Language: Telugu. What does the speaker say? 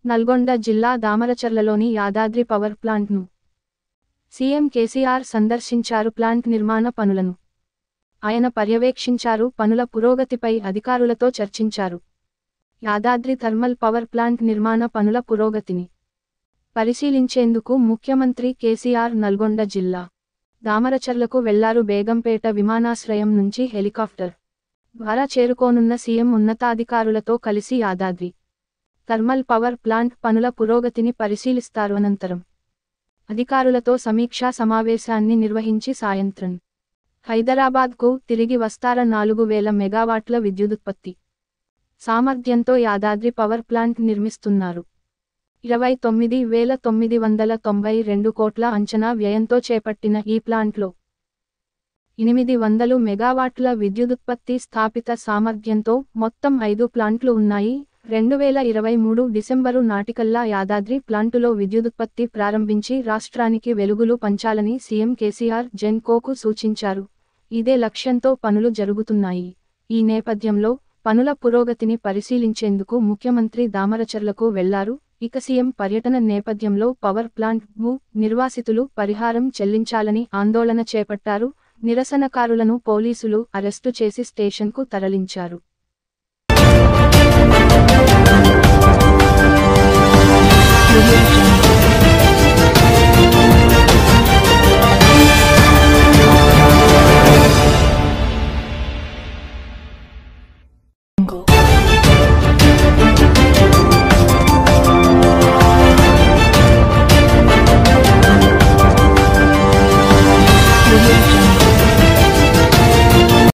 నల్గొండ జిల్లా దామరచర్లలోని యాదాద్రి పవర్ ప్లాంట్ను సీఎం కేసీఆర్ సందర్శించారు ప్లాంట్ నిర్మాణ పనులను ఆయన పర్యవేక్షించారు పనుల పురోగతిపై అధికారులతో చర్చించారు యాదాద్రి థర్మల్ పవర్ ప్లాంట్ నిర్మాణ పనుల పురోగతిని పరిశీలించేందుకు ముఖ్యమంత్రి కేసీఆర్ నల్గొండ జిల్లా దామరచర్లకు వెళ్లారు బేగంపేట విమానాశ్రయం నుంచి హెలికాప్టర్ ద్వారా చేరుకోనున్న సీఎం ఉన్నతాధికారులతో కలిసి యాదాద్రి థర్మల్ పవర్ ప్లాంట్ పనుల పురోగతిని పరిశీలిస్తారు అనంతరం అధికారులతో సమీక్షా సమావేశాన్ని నిర్వహించి సాయంత్రం హైదరాబాద్కు తిరిగి వస్తార నాలుగు వేల మెగావాట్ల విద్యుదుత్పత్తి సామర్థ్యంతో యాదాద్రి పవర్ ప్లాంట్ నిర్మిస్తున్నారు ఇరవై తొమ్మిది వేల తొమ్మిది వందల తొంభై రెండు కోట్ల అంచనా వ్యయంతో చేపట్టిన ఈ ప్లాంట్లో ఎనిమిది వందలు మెగావాట్ల విద్యుదుత్పత్తి స్థాపిత సామర్థ్యంతో మొత్తం ఐదు ప్లాంట్లు ఉన్నాయి రెండు వేల ఇరవై మూడు డిసెంబరు నాటికల్లా యాదాద్రి ప్లాంటులో విద్యుదుత్పత్తి ప్రారంభించి రాష్ట్రానికి వెలుగులు పంచాలని సీఎం కేసీఆర్ జెన్కోకు సూచించారు ఇదే లక్ష్యంతో పనులు జరుగుతున్నాయి ఈ నేపథ్యంలో పనుల పురోగతిని పరిశీలించేందుకు ముఖ్యమంత్రి దామరచర్లకు వెళ్లారు ఇక సీఎం పర్యటన నేపథ్యంలో పవర్ ప్లాంట్ భూ నిర్వాసితులు పరిహారం చెల్లించాలని ఆందోళన చేపట్టారు నిరసనకారులను పోలీసులు అరెస్టు చేసి స్టేషన్కు తరలించారు audio jungle.